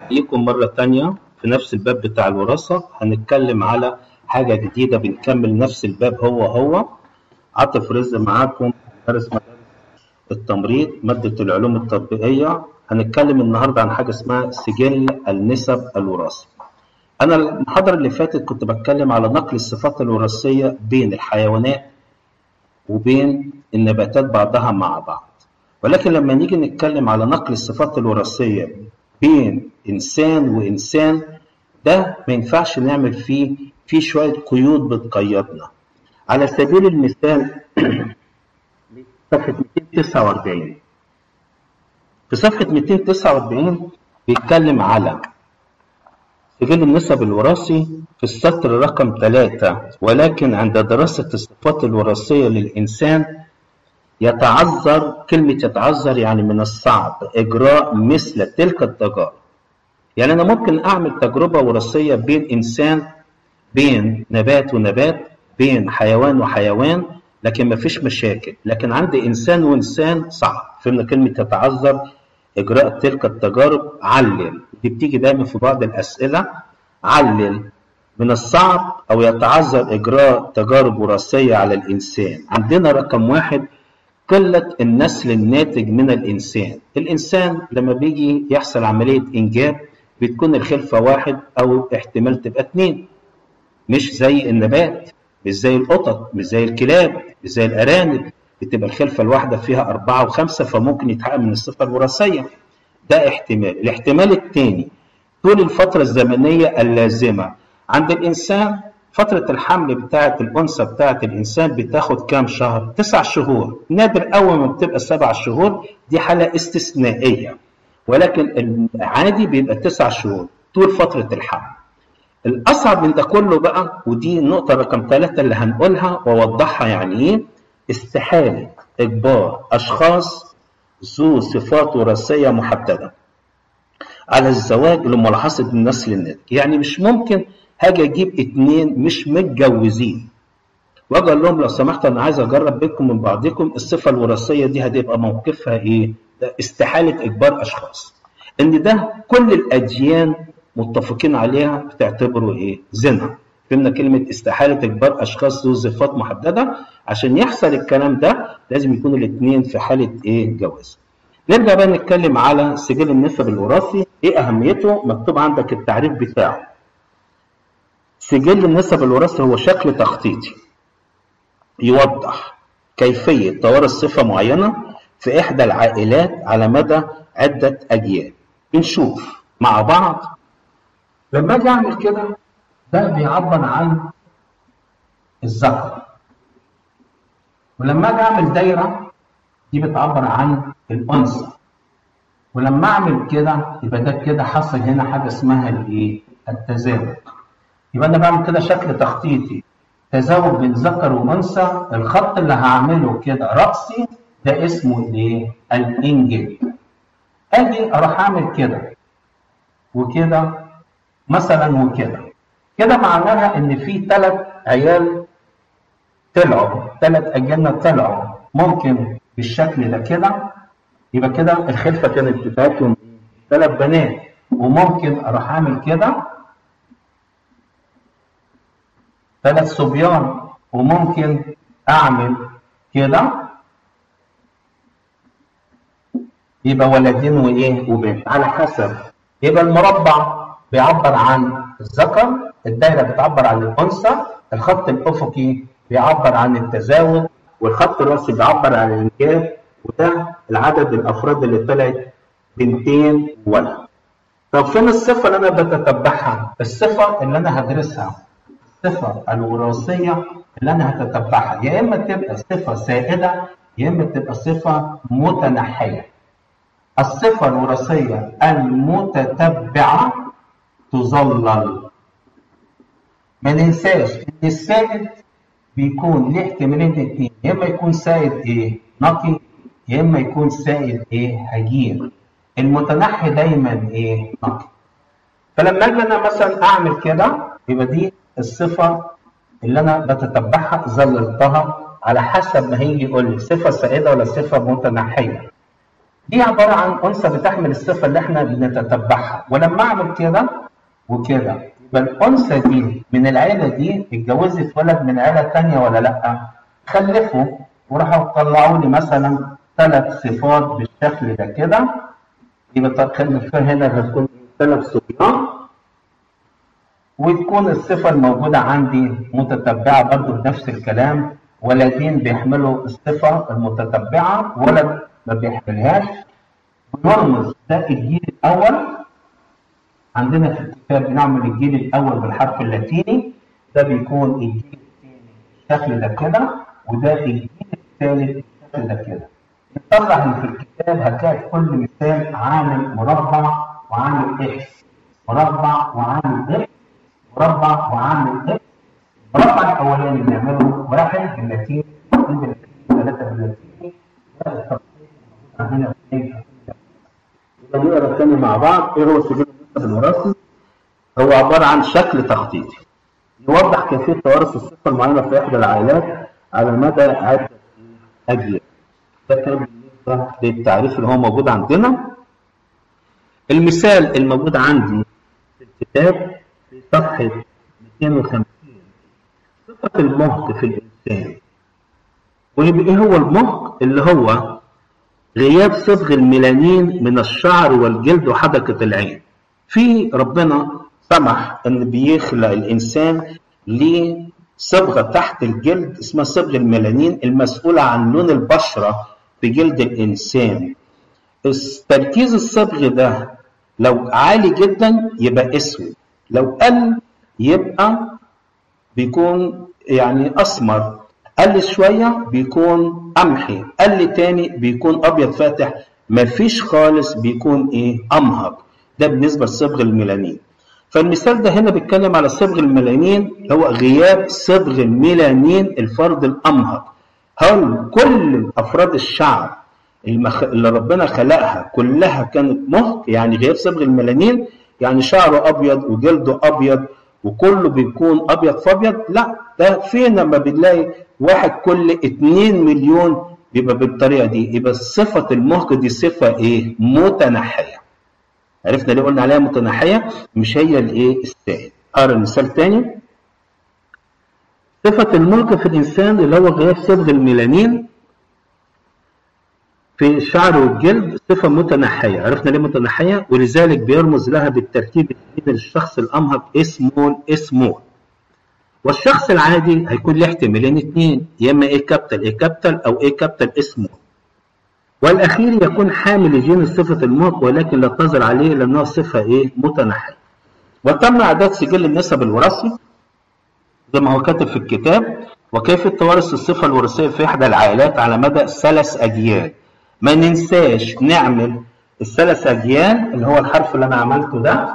ليكم مرة تانية في نفس الباب بتاع الوراثة هنتكلم على حاجة جديدة بنكمل نفس الباب هو هو عاطف رزق معاكم مدرس مدارس التمريض مادة العلوم التطبيقية هنتكلم النهاردة عن حاجة اسمها سجل النسب الوراثي أنا المحاضرة اللي فاتت كنت بتكلم على نقل الصفات الوراثية بين الحيوانات وبين النباتات بعضها مع بعض ولكن لما نيجي نتكلم على نقل الصفات الوراثية بين إنسان وإنسان ده ما ينفعش نعمل فيه في شوية قيود بتقيدنا على سبيل المثال صفحة 249 في صفحة 249 بيتكلم على سجل النسب الوراثي في السطر رقم 3 ولكن عند دراسة الصفات الوراثية للإنسان يتعذر كلمة يتعذر يعني من الصعب إجراء مثل تلك التجارب يعني أنا ممكن أعمل تجربة وراثية بين إنسان بين نبات ونبات بين حيوان وحيوان لكن ما فيش مشاكل لكن عند إنسان وإنسان صعب فهمنا كلمة يتعذر إجراء تلك التجارب علل دي بتيجي دايما في بعض الأسئلة علل من الصعب أو يتعذر إجراء تجارب وراثية على الإنسان عندنا رقم واحد قلة النسل الناتج من الإنسان الإنسان لما بيجي يحصل عملية إنجاب بتكون الخلفة واحد أو احتمال تبقى اتنين مش زي النبات مش زي القطط مش زي الكلاب مش زي الأرانب بتبقى الخلفة الواحدة فيها أربعة وخمسة فممكن يتحقق من الصفة الوراثية ده احتمال الاحتمال الثاني طول الفترة الزمنية اللازمة عند الإنسان فترة الحمل بتاعة الأنثى بتاعة الإنسان بتاخد كام شهر؟ تسع شهور نادر أول ما بتبقى سبع شهور دي حالة استثنائية ولكن العادي بيبقى تسع شهور طول فترة الحمل الأصعب من ده كله بقى ودي النقطة رقم ثلاثة اللي هنقولها وأوضحها يعني إيه استحالة إجبار أشخاص ذو صفات وراثية محددة على الزواج لملاحظة النسل الناتج يعني مش ممكن هاجي أجيب اتنين مش متجوزين واجي اقول لهم لو سمحت انا عايز اجرب بينكم من بعضكم الصفه الوراثيه دي هتبقى موقفها ايه؟ ده استحاله اجبار اشخاص. ان ده كل الاديان متفقين عليها بتعتبره ايه؟ زنا. فهمنا كلمه استحاله اجبار اشخاص ذو صفات محدده عشان يحصل الكلام ده لازم يكون الاثنين في حاله ايه؟ جواز. نرجع بقى نتكلم على سجل النسب الوراثي، ايه اهميته؟ مكتوب عندك التعريف بتاعه. سجل النسب الوراثي هو شكل تخطيطي يوضح كيفية توارث صفة معينة في إحدى العائلات على مدى عدة أجيال بنشوف مع بعض لما أجي أعمل كده ده بيعبر عن الذكر ولما أجي أعمل دايرة دي بتعبر عن الأنثى ولما أعمل كده يبقى ده كده حصل هنا حاجة اسمها الإيه؟ التزاوج يبقى أنا بعمل كده شكل تخطيطي تزاوج بين ذكر وانثى الخط اللي هعمله كده رأسي ده اسمه الايه؟ الانجل. اجي اروح اعمل كده وكده مثلا وكده. كده معناها ان في ثلاث عيال طلعوا ثلاث اجيالنا طلعوا ممكن بالشكل ده كده يبقى كده الخلفه كانت بتاعتهم ثلاث بنات وممكن اروح اعمل كده ثلاث صبيان وممكن اعمل كده يبقى ولدين وايه وبنت على حسب يبقى المربع بيعبر عن الذكر الدايره بتعبر عن الانثى الخط الافقي بيعبر عن التزاوج والخط الراسي بيعبر عن الانجاب وده العدد الافراد اللي طلعت بنتين ولد طب فين الصفه اللي انا بتتبعها الصفه اللي انا هدرسها الصفة الوراثية اللي أنا هتتبعها يا إما تبقى صفة سائدة يا إما تبقى صفة متنحية الصفة الوراثية المتتبعة تظلل ما ننساش إن السائد بيكون ليه احتمالين اتنين يا إما يكون سائد إيه نقي يا إما يكون سائد إيه هجين المتنحي دايما إيه نقي فلما أجي أنا مثلا أعمل كده يبقى دي الصفة اللي أنا بتتبعها ظللتها على حسب ما هيجي يقول لي صفة سائدة ولا صفة متنحية. دي عباره عن انثى بتحمل الصفه اللي احنا بنتتبعها ولما اعمل كده وكده يبقى الانثى دي من العيله دي اتجوزت ولد من عيله ثانيه ولا لا؟ خلفوا وراحوا طلعوا لي مثلا ثلاث صفات بالشكل ده كده يبقى خلف هنا هتكون ثلاث صبيان وتكون الصفة الموجودة عندي متتبعة برضو بنفس الكلام ولدين بيحملوا الصفة المتتبعة ولد ما بيحملهاش بنرمز ده الجيل الأول عندنا في الكتاب بنعمل الجيل الأول بالحرف اللاتيني ده بيكون الجيل الثاني بالشكل ده كده وده الجيل الثالث بالشكل ده كده نطلع اللي في الكتاب هتلاقي كل مثال عامل مربع وعامل اكس مربع وعامل اكس مربع وعامل اكس المربع الاولاني بنعمله واحد باللاتيني اثنين باللاتيني ثلاثه باللاتيني هنا يبقى نقرا تاني مع بعض ايه هو سجل النسب الوراثي؟ هو عباره عن شكل تخطيطي يوضح كيفيه توارث الصفه المعينه في احدى العائلات على مدى عده اجيال ده كان بالنسبه للتعريف اللي هو موجود عندنا المثال الموجود عندي في الكتاب في صفحه 250 صفه المهق في الانسان ويبقى ايه هو المهق اللي هو غياب صبغ الميلانين من الشعر والجلد وحدقه العين في ربنا سمح ان بيخلق الانسان ليه صبغه تحت الجلد اسمها صبغ الميلانين المسؤوله عن لون البشره في جلد الانسان تركيز الصبغ ده لو عالي جدا يبقى اسود لو قل يبقى بيكون يعني اسمر قل شويه بيكون قمحي قل تاني بيكون ابيض فاتح مفيش خالص بيكون ايه امهر ده بالنسبه لصبغ الميلانين فالمثال ده هنا بيتكلم على صبغ الميلانين هو غياب صبغ الميلانين الفرد الامهر هل كل افراد الشعب المخ... اللي ربنا خلقها كلها كانت مهق يعني غياب صبغ الميلانين يعني شعره ابيض وجلده ابيض وكله بيكون ابيض فابيض لا ده فين لما بنلاقي واحد كل 2 مليون بيبقى بالطريقه دي يبقى صفه المهق دي صفه ايه متنحيه عرفنا ليه قلنا عليها متنحيه مش هي الايه السائد اقرا مثال تاني صفه الملك في الانسان اللي هو غياب صبغ الميلانين في الشعر والجلد صفة متنحية عرفنا ليه متنحية ولذلك بيرمز لها بالترتيب الديني للشخص الأمهق اسمول اسمول والشخص العادي هيكون له احتمالين اثنين يا اما ايه كابيتال ايه كابيتال او ايه كابيتال اسمول والاخير يكون حامل جين صفة الموت ولكن لا تظهر عليه لانها صفة ايه متنحية وتم اعداد سجل النسب الوراثي زي ما هو كاتب في الكتاب وكيف توارث الصفة الوراثية في إحدى العائلات على مدى ثلاث أجيال ما ننساش نعمل الثلاث أجيال اللي هو الحرف اللي أنا عملته ده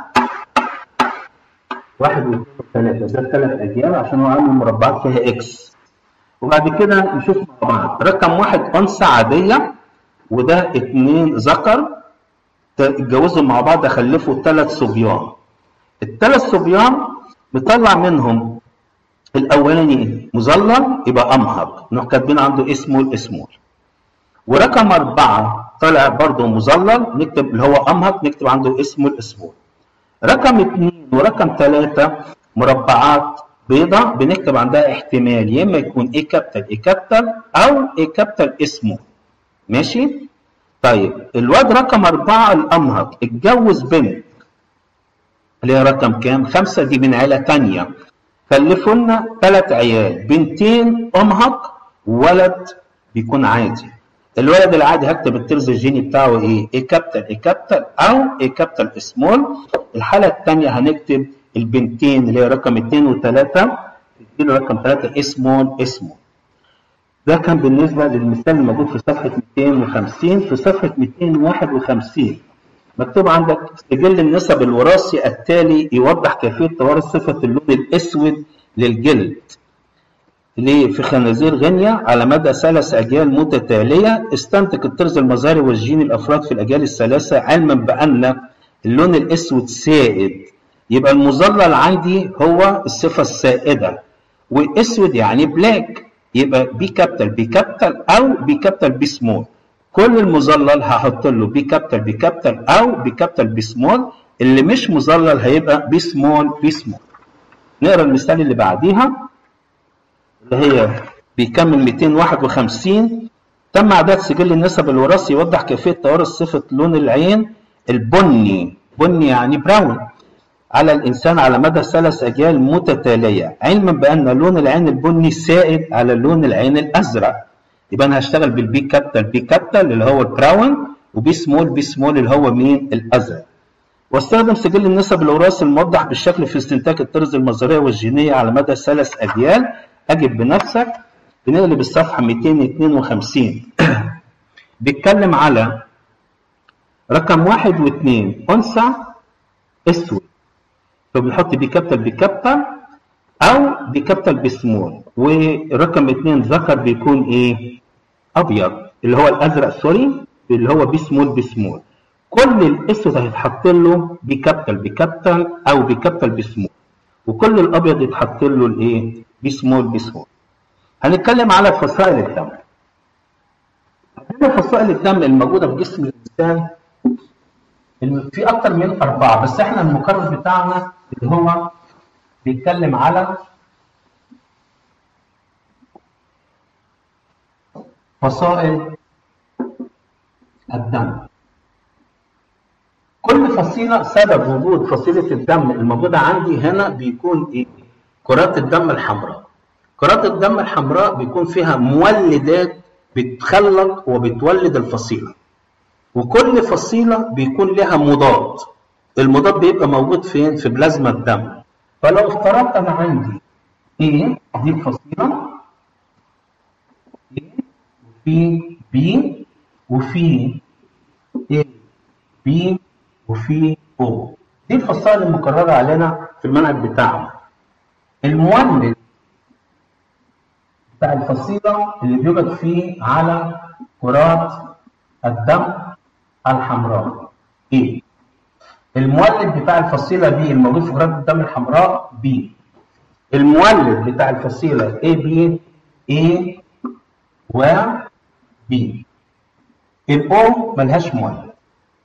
واحد واثنين وثلاثة ده ثلاث أجيال عشان هو عامل مربعات فيها إكس وبعد كده نشوف مع بعض رقم واحد أنثى عادية وده اتنين ذكر اتجوزوا مع بعض خلفوا ثلاث صبيان الثلاث صبيان مطلع منهم الاولاني مظلل يبقى امهر نروح كاتبين عنده اسمه الاسمول ورقم أربعة طلع برضه مظلل نكتب اللي هو أمهر نكتب عنده اسمه الاسمول رقم اثنين ورقم ثلاثة مربعات بيضة بنكتب عندها احتمال يا اما يكون ايه كابيتال ايه كابيتال او ايه كابيتال اسمه ماشي طيب الواد رقم أربعة الأمهر اتجوز بنت اللي هي رقم كام؟ خمسة دي من عيلة تانية خلفوا لنا ثلاث عيال بنتين أمهق وولد بيكون عادي الولد العادي هكتب الترز الجيني بتاعه ايه؟ ايه كابيتال ايه كابيتال او ايه كابيتال سمول الحالة الثانية هنكتب البنتين اللي هي رقم اثنين وثلاثة تديله رقم ثلاثة اسمول اسمول ده كان بالنسبة للمثال الموجود في صفحة 250 في صفحة 251 مكتوب عندك سجل النسب الوراثي التالي يوضح كيفية توارث صفة اللون الأسود للجلد ليه في خنازير غينيا على مدى ثلاث أجيال متتالية استنتج الطرز المظهري والجيني الأفراد في الأجيال الثلاثة علما بأن اللون الأسود سائد يبقى المظلل عندي هو الصفة السائدة وأسود يعني بلاك يبقى بي كابيتال بي كابيتال أو بي كابيتال بي سمول كل المظلل هحط له بي كابيتال بي كابيتال او بي كابيتال بي سمول اللي مش مظلل هيبقى بي سمول بي سمول نقرا المثال اللي بعديها اللي هي بيكمل 251 تم اعداد سجل النسب الوراثي يوضح كيفيه توارث صفه لون العين البني بني يعني براون على الانسان على مدى ثلاث اجيال متتاليه علما بان لون العين البني سائد على لون العين الازرق يبقى انا هشتغل بالبي كابيتال بي كابيتال اللي هو البراون وبي سمول بي سمول اللي هو مين الازرق واستخدم سجل النسب الوراثي الموضح بالشكل في استنتاج الطرز المظهريه والجينيه على مدى ثلاث اجيال اجب بنفسك بنقلب الصفحه 252 بيتكلم على رقم واحد واثنين انثى اسود فبنحط بي كابيتال بي كابيتال او بي كابيتال بسمول ورقم اثنين ذكر بيكون ايه ابيض اللي هو الازرق سوري اللي هو بي سمول بي سمول كل الاسود هيتحط له بي كابيتال بي كابيتال او بي كابيتال بسمول وكل الابيض يتحط له الايه بي سمول بي سمول هنتكلم على فصائل الدم عندنا فصائل الدم الموجوده في جسم الانسان في اكتر من اربعه بس احنا المقرر بتاعنا اللي هو بيتكلم على فصائل الدم كل فصيلة سبب وجود فصيلة الدم الموجودة عندي هنا بيكون ايه؟ كرات الدم الحمراء. كرات الدم الحمراء بيكون فيها مولدات بتخلق وبتولد الفصيلة. وكل فصيلة بيكون لها مضاد. المضاد بيبقى موجود فين؟ في بلازما الدم. فلو افترضت انا عندي ايه دي الفصيلة ايه وفي بي وفي ايه بي وفي او دي الفصائل المكررة علينا في المنهج بتاعنا المولد بتاع الفصيلة اللي بيوجد فيه على كرات الدم الحمراء ايه المولد بتاع الفصيلة بي الموجود في كرات الدم الحمراء بي المولد بتاع الفصيلة اي بي اي و بي الاو ملهاش مولد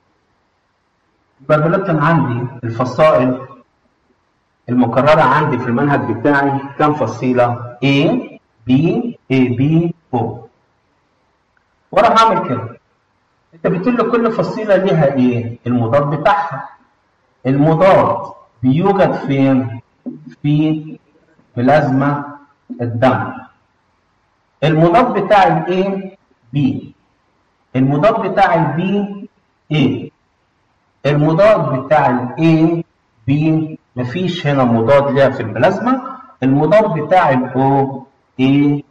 يبقى دلوقتي انا عندي الفصائل المكررة عندي في المنهج بتاعي كم فصيلة A B A B O وراح اعمل كده انت بتقول له كل فصيلة ليها ايه المضاد بتاعها المضاد بيوجد فين في بلازما الدم المضاد بتاع الايه بي المضاد بتاع البي ايه المضاد بتاع الاي بي مفيش هنا مضاد ليها في البلازما المضاد بتاع الاو اي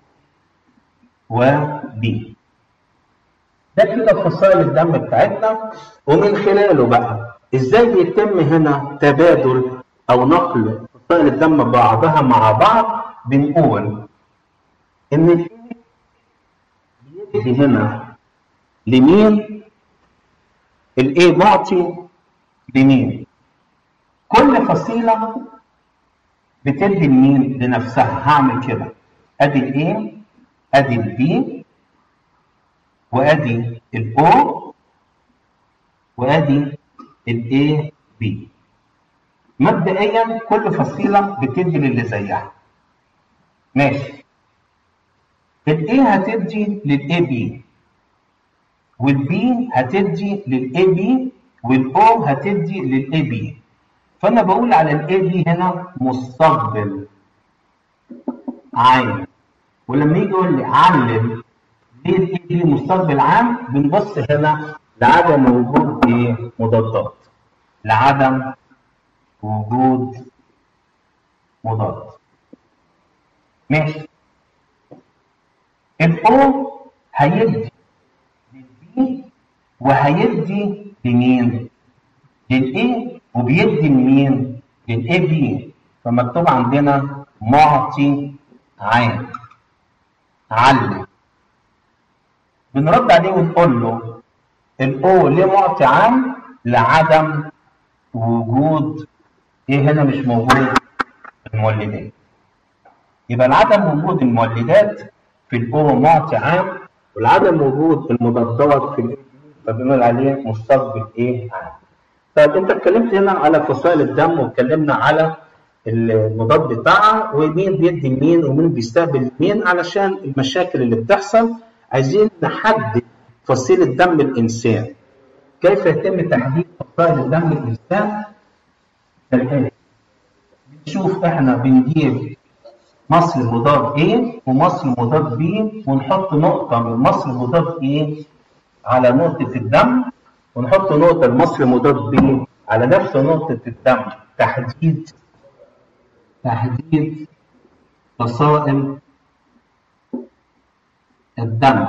وبي ده كده فصائل الدم بتاعتنا ومن خلاله بقى ازاي بيتم هنا تبادل او نقل فصائل الدم بعضها مع بعض بنقول ان الايه بيدي هنا لمين الايه معطي لمين كل فصيلة بتدي لمين لنفسها هعمل كده ادي الايه ادي البي وادي الاو وادي الاي بي مبدئيا كل فصيلة بتدي للي زيها ماشي الاي هتدي للاي بي والبي هتدي للاي بي والاو هتدي للاي بي فانا بقول على الاي بي هنا مستقبل عام ولما يجي يقول لي علم ليه الاي بي مستقبل عام بنبص هنا لعدم وجود ايه مضادات لعدم وجود مضاد ماشي الاو هيدي للبي وهيدي لمين؟ للاي وبيدي لمين؟ للاي بي فمكتوب عندنا معطي عام علم بنرد عليه ونقول له الاو ليه معطي عام؟ لعدم وجود ايه هنا مش موجود المولدات يبقى لعدم وجود المولدات في الاو معطي عام والعدم وجود المضادات في الاي فبنقول عليه مستقبل ايه عام طيب انت اتكلمت هنا على فصائل الدم واتكلمنا على المضاد بتاعها ومين بيدي مين ومين بيستقبل مين علشان المشاكل اللي بتحصل عايزين نحدد فصيلة دم الإنسان كيف يتم تحديد فصائل دم الإنسان كالآتي بنشوف احنا بنجيب مصل مضاد A ومصل مضاد B ونحط نقطة من مصل مضاد A على نقطة الدم ونحط نقطة المصل مضاد B على نفس نقطة الدم تحديد تحديد فصائل الدم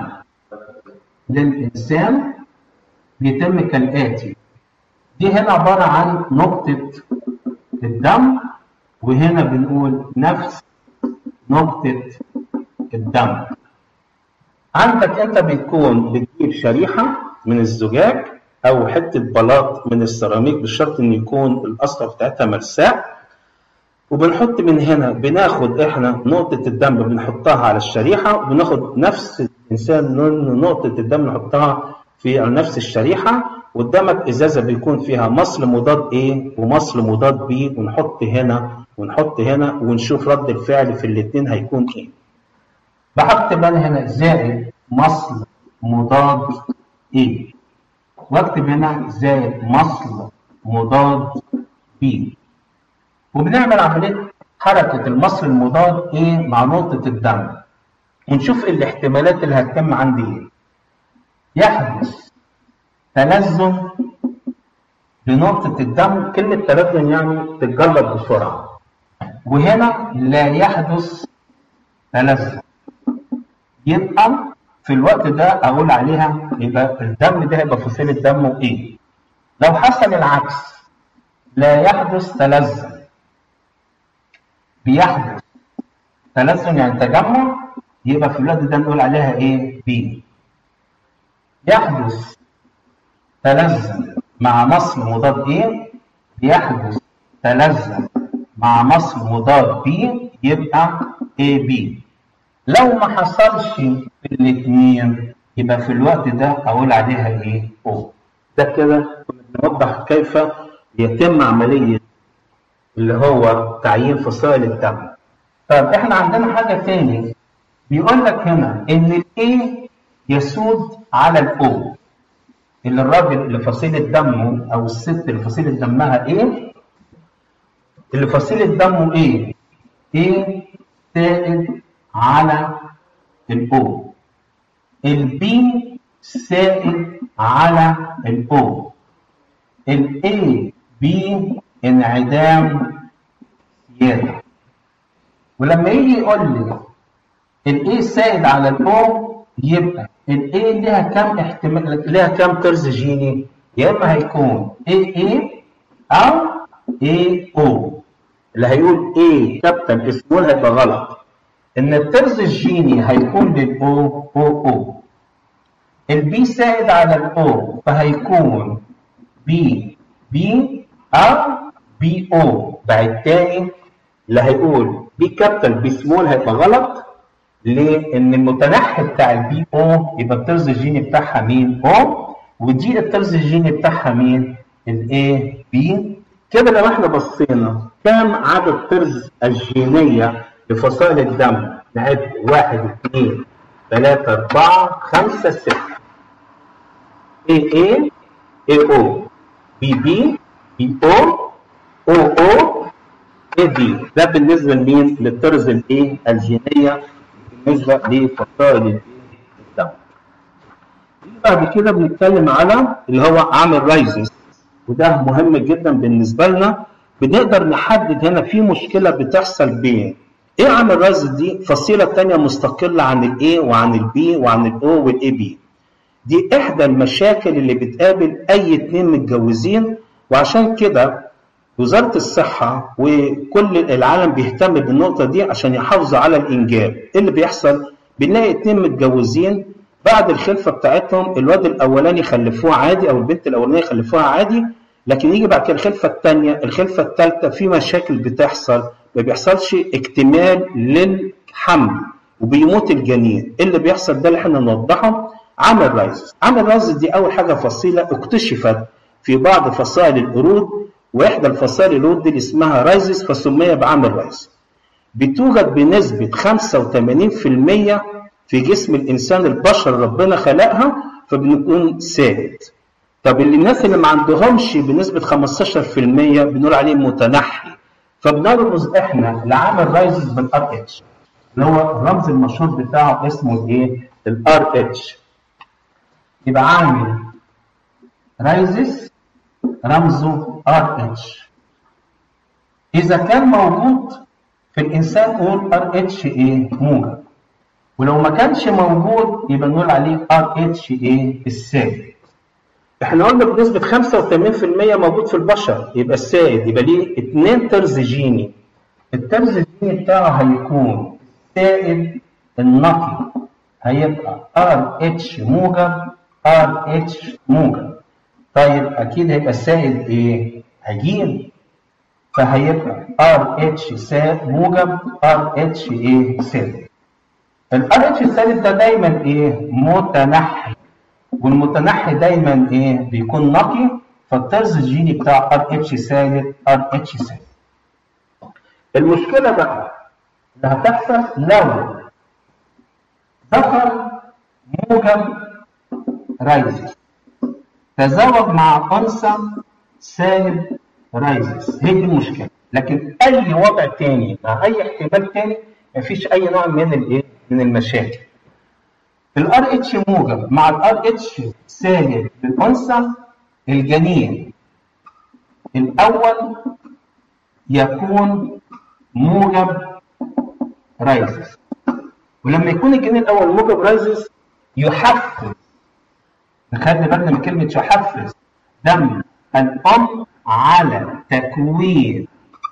للإنسان بيتم كالآتي دي هنا عبارة عن نقطة الدم وهنا بنقول نفس نقطة الدم عندك انت بتكون بتجيب شريحة من الزجاج او حتة بلاط من السيراميك بالشرط ان يكون الاسطح بتاعتها مرساة وبنحط من هنا بناخد احنا نقطة الدم بنحطها على الشريحة وبناخد نفس الانسان نقطة الدم نحطها في نفس الشريحة قدامك ازازة بيكون فيها مصل مضاد A ومصل مضاد B ونحط هنا ونحط هنا ونشوف رد الفعل في الاثنين هيكون ايه بحط بقى هنا زائد مصل مضاد A واكتب هنا زائد مصل مضاد B وبنعمل عملية حركة المصل المضاد A مع نقطة الدم ونشوف الاحتمالات اللي هتتم عندي ايه يحدث تلزم بنقطة الدم كلمة تلزم يعني تتجلط بسرعة وهنا لا يحدث تلزم يبقى في الوقت ده اقول عليها يبقى الدم ده هيبقى فصيلة دمه ايه لو حصل العكس لا يحدث تلزم بيحدث تلزم يعني تجمع يبقى في الوقت ده نقول عليها ايه بي يحدث تلزم مع مصل مضاد A يحدث تلزم مع مصل مضاد B يبقى AB لو ما حصلش في الاثنين يبقى في الوقت ده اقول عليها ايه O ده كده بنوضح كيف يتم عملية اللي هو تعيين فصائل الدم طب احنا عندنا حاجة تاني بيقول لك هنا ان الاي يسود على الاو اللي الراجل اللي فصيلة دمه او الست اللي فصيلة دمها ايه اللي فصيلة دمه ايه ايه سائد على الاو البي سائد على الاو الاي بي انعدام زياده ولما يجي يقول لي الاي سائد على الاو يبقى الاي ليها كام احتمال ليها كام طرز جيني يا اما هيكون اي اي او اي او اللي هيقول اي كابتن اسمه هيبقى غلط ان الطرز الجيني هيكون للاو او او البي سائد على الاو فهيكون بي بي او بي او بعد تاني اللي هيقول بي كابيتال بي سمول هيبقى غلط ليه؟ ان المتنحي بتاع البي او يبقى الطرز الجيني بتاعها مين؟ او ودي الطرز الجيني بتاعها مين؟ الاي بي كده لو احنا بصينا كام عدد طرز الجينيه لفصائل الدم؟ نعد واحد اثنين ثلاثة أربعة خمسة ستة اي اي اي او بي بي بي او او او اي دي ده بالنسبة لمين؟ للطرز الايه؟ الجينية بالنسبة لفصائل الدم. بعد كده بنتكلم على اللي هو عامل رايزز وده مهم جدا بالنسبة لنا بنقدر نحدد هنا في مشكلة بتحصل بين ايه عامل رايزز دي فصيلة تانية مستقلة عن الاي وعن البي وعن الاو والاي بي دي احدى المشاكل اللي بتقابل اي اتنين متجوزين وعشان كده وزارة الصحة وكل العالم بيهتم بالنقطة دي عشان يحافظوا على الإنجاب إيه اللي بيحصل بنلاقي اتنين متجوزين بعد الخلفة بتاعتهم الواد الأولاني خلفوه عادي أو البنت الأولانية خلفوها عادي لكن يجي بعد كده الخلفة الثانية الخلفة الثالثة في مشاكل بتحصل ما بيحصلش اكتمال للحمل وبيموت الجنين ايه اللي بيحصل ده اللي احنا نوضحه عمل رايزس عمل رايزس دي اول حاجه فصيله اكتشفت في بعض فصائل القرود واحدى الفصائل القرود دي اللي اسمها رايزس فسمي بعمل رايزس بتوجد بنسبه 85% في جسم الانسان البشر ربنا خلقها فبنكون ثابت طب اللي الناس اللي ما عندهمش بنسبه 15% بنقول عليه متنحي فبنرمز احنا لعمل رايزس بالار اتش اللي هو الرمز المشهور بتاعه اسمه ايه؟ الار اتش يبقى عامل رايزس رمزه ار اتش اذا كان موجود في الانسان قول ار اتش ايه موجب ولو ما كانش موجود يبقى نقول عليه ار اتش ايه السالب احنا قلنا بنسبة 85% موجود في البشر يبقى السائد يبقى ليه اتنين ترز جيني الترز الجيني بتاعه هيكون السائد النقي هيبقى ار اتش موجب ار اتش موجب طيب اكيد هيبقى السائد ايه؟ هجين فهيبقى ار اتش سالب موجب ار اتش ايه سالب الار اتش السالب ده دايما ايه؟ متنحي والمتنحي دايما ايه بيكون نقي فالطرز الجيني بتاع ار اتش سالب ار اتش سالب المشكله بقى اللي هتحصل لو ذكر موجب رايزس تزوج مع انثى سالب رايزس هي دي المشكله لكن اي وضع تاني مع اي احتمال تاني مفيش اي نوع من الايه من المشاكل الار اتش موجب مع الار اتش سالب للانثى الجنين الاول يكون موجب رايزس ولما يكون الجنين الاول موجب رايزس يحفز نخلي بالنا من كلمه يحفز دم الام على تكوين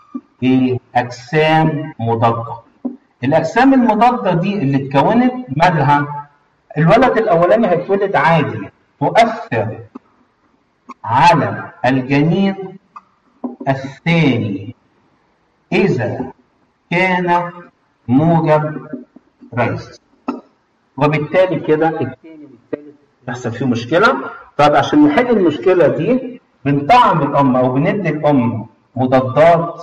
اجسام مضاده الاجسام المضاده دي اللي اتكونت مالها الولد الاولاني هيتولد عادي تؤثر على الجنين الثاني اذا كان موجب رئيس وبالتالي كده الثاني والثالث يحصل فيه مشكله طب عشان نحل المشكله دي بنطعم الام او بندي الام مضادات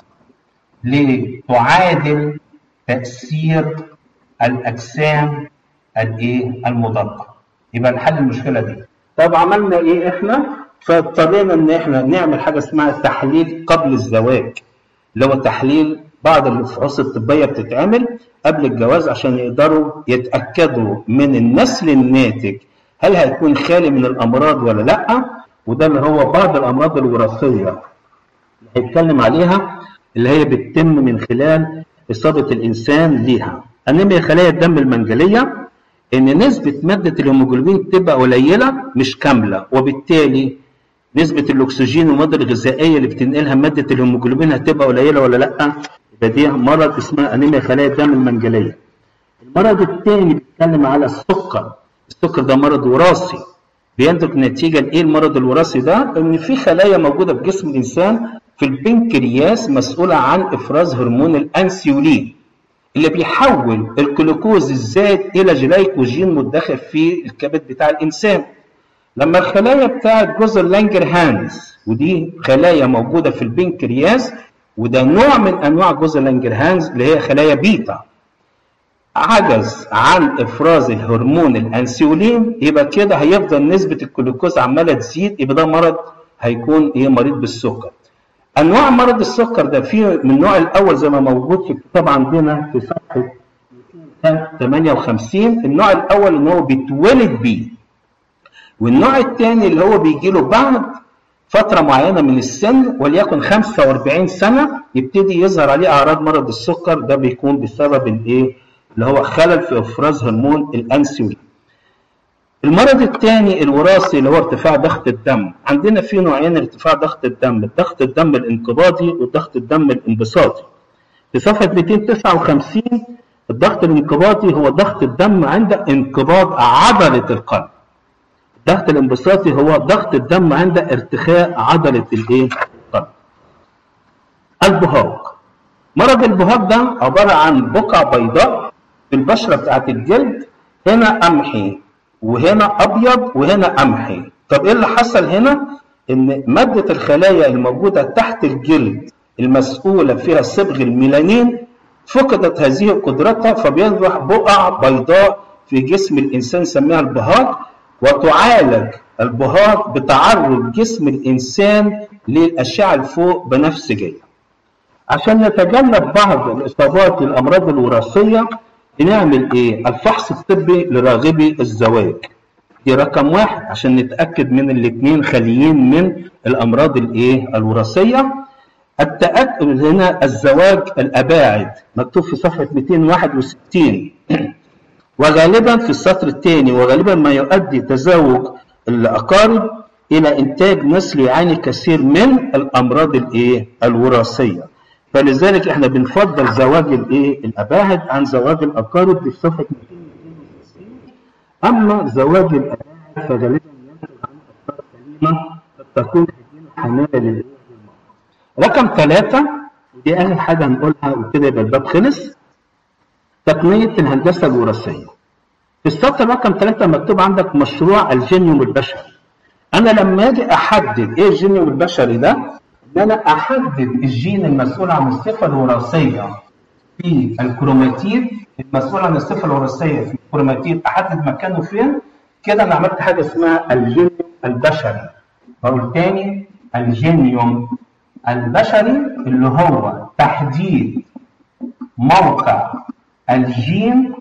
لتعادل تاثير الاجسام الايه المضاده يبقى نحل المشكله دي طب عملنا ايه احنا فاضطرينا ان احنا نعمل حاجه اسمها تحليل قبل الزواج اللي هو تحليل بعض الفحوص الطبيه بتتعمل قبل الجواز عشان يقدروا يتاكدوا من النسل الناتج هل هيكون خالي من الامراض ولا لا وده اللي هو بعض الامراض الوراثيه اللي هيتكلم عليها اللي هي بتتم من خلال اصابه الانسان ليها انيميا خلايا الدم المنجليه ان نسبه ماده الهيموجلوبين تبقى قليله مش كامله وبالتالي نسبه الاكسجين والمواد الغذائيه اللي بتنقلها ماده الهيموجلوبين هتبقى قليله ولا لا يبقى دي مرض اسمها انيميا خلايا الدم المنجليه المرض الثاني بيتكلم على السكر السكر ده مرض وراثي بينتج نتيجه لايه المرض الوراثي ده ان في خلايا موجوده في جسم الانسان في البنكرياس مسؤوله عن افراز هرمون الانسيولين اللي بيحول الجلوكوز الزائد الى جلايكوجين مدخر في الكبد بتاع الانسان لما الخلايا بتاعت جزر لانجر هانز ودي خلايا موجوده في البنكرياس وده نوع من انواع جزر لانجر هانز اللي هي خلايا بيتا عجز عن افراز الهرمون الانسولين يبقى كده هيفضل نسبه الجلوكوز عماله تزيد يبقى ده مرض هيكون ايه مريض بالسكر انواع مرض السكر ده في من النوع الاول زي ما موجود في الكتاب عندنا في صفحه 58 النوع الاول ان هو بيتولد بيه والنوع الثاني اللي هو بيجي له بعد فتره معينه من السن وليكن 45 سنه يبتدي يظهر عليه اعراض مرض السكر ده بيكون بسبب الايه اللي هو خلل في افراز هرمون الانسولين المرض الثاني الوراثي اللي هو ارتفاع ضغط الدم عندنا في نوعين ارتفاع ضغط الدم ضغط الدم الانقباضي وضغط الدم الانبساطي في صفحه 259 الضغط الانقباضي هو ضغط الدم عند انقباض عضله القلب الضغط الانبساطي هو ضغط الدم عند ارتخاء عضله الايه القلب البهاق مرض البهاق ده عباره عن بقع بيضاء في البشره بتاعت الجلد هنا قمحي وهنا ابيض وهنا قمحي طب ايه اللي حصل هنا ان ماده الخلايا الموجوده تحت الجلد المسؤوله فيها صبغ الميلانين فقدت هذه قدرتها فبيصبح بقع بيضاء في جسم الانسان نسميها البهاق وتعالج البهاق بتعرض جسم الانسان للاشعه الفوق بنفسجيه عشان نتجنب بعض الاصابات الامراض الوراثيه بنعمل ايه الفحص الطبي لراغبي الزواج دي رقم واحد عشان نتاكد من الاثنين خاليين من الامراض الايه الوراثيه التاكد هنا الزواج الاباعد مكتوب في صفحه 261 وغالبا في السطر الثاني وغالبا ما يؤدي تزاوج الاقارب الى انتاج نسل يعاني كثير من الامراض الايه الوراثيه فلذلك احنا بنفضل زواج الايه الاباعد عن زواج الاقارب في صفحه 260 اما زواج الاباعد فغالبا ينتج عن افكار سليمه قد تكون حمايه للايه رقم ثلاثة ودي آخر حاجة هنقولها وكده يبقى الباب خلص تقنية الهندسة الوراثية في السطر رقم ثلاثة مكتوب عندك مشروع الجينيوم البشري أنا لما أجي أحدد إيه الجينيوم البشري ده إن أنا أحدد الجين المسؤول عن الصفة الوراثية في الكروماتيد المسؤول عن الصفة الوراثية في الكروماتيد أحدد مكانه فين كده أنا عملت حاجة اسمها الجينيوم البشري بقول تاني الجينيوم البشري اللي هو تحديد موقع الجين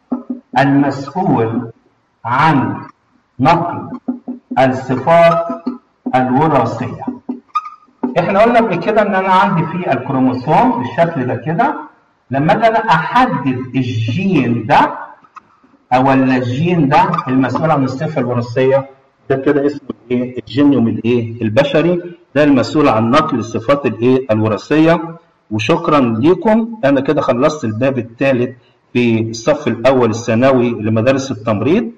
المسؤول عن نقل الصفات الوراثية احنا قلنا قبل كده ان انا عندي في الكروموسوم بالشكل ده كده لما اجي انا احدد الجين ده او الجين ده المسؤول عن الصفه الوراثيه ده كده اسمه ايه الجينيوم الايه البشري ده المسؤول عن نقل الصفات الايه الوراثيه وشكرا ليكم انا كده خلصت الباب الثالث في الصف الاول الثانوي لمدارس التمريض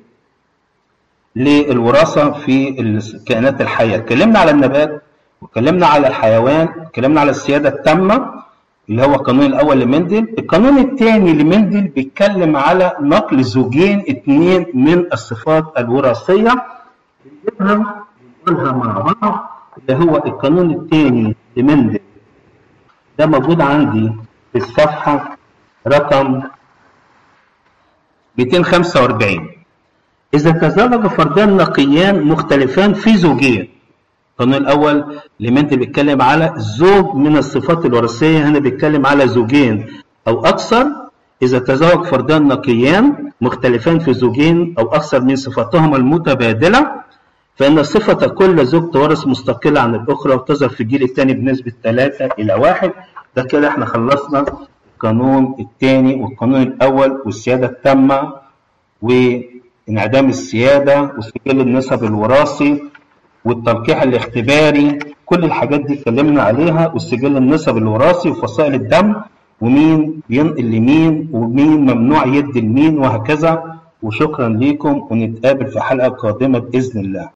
للوراثه في الكائنات الحيه اتكلمنا على النبات واتكلمنا على الحيوان اتكلمنا على السياده التامه اللي هو القانون الاول لمندل القانون الثاني لمندل بيتكلم على نقل زوجين اثنين من الصفات الوراثيه بنجيبها بنقولها مع بعض اللي هو القانون الثاني لمندل ده موجود عندي في الصفحة رقم 245 إذا تزوج فردان نقيان مختلفان في زوجين القانون الأول لمندل بيتكلم على زوج من الصفات الوراثية هنا بيتكلم على زوجين أو أكثر إذا تزوج فردان نقيان مختلفان في زوجين أو أكثر من صفاتهما المتبادلة فإن صفة كل زوج تورث مستقلة عن الأخرى وتظهر في الجيل الثاني بنسبة 3 إلى 1 ده كده احنا خلصنا القانون الثاني والقانون الأول والسيادة التامة وانعدام السيادة وسجل النسب الوراثي والتلقيح الاختباري كل الحاجات دي اتكلمنا عليها والسجل النسب الوراثي وفصائل الدم ومين بينقل لمين ومين ممنوع يدي لمين وهكذا وشكرا ليكم ونتقابل في حلقة قادمة بإذن الله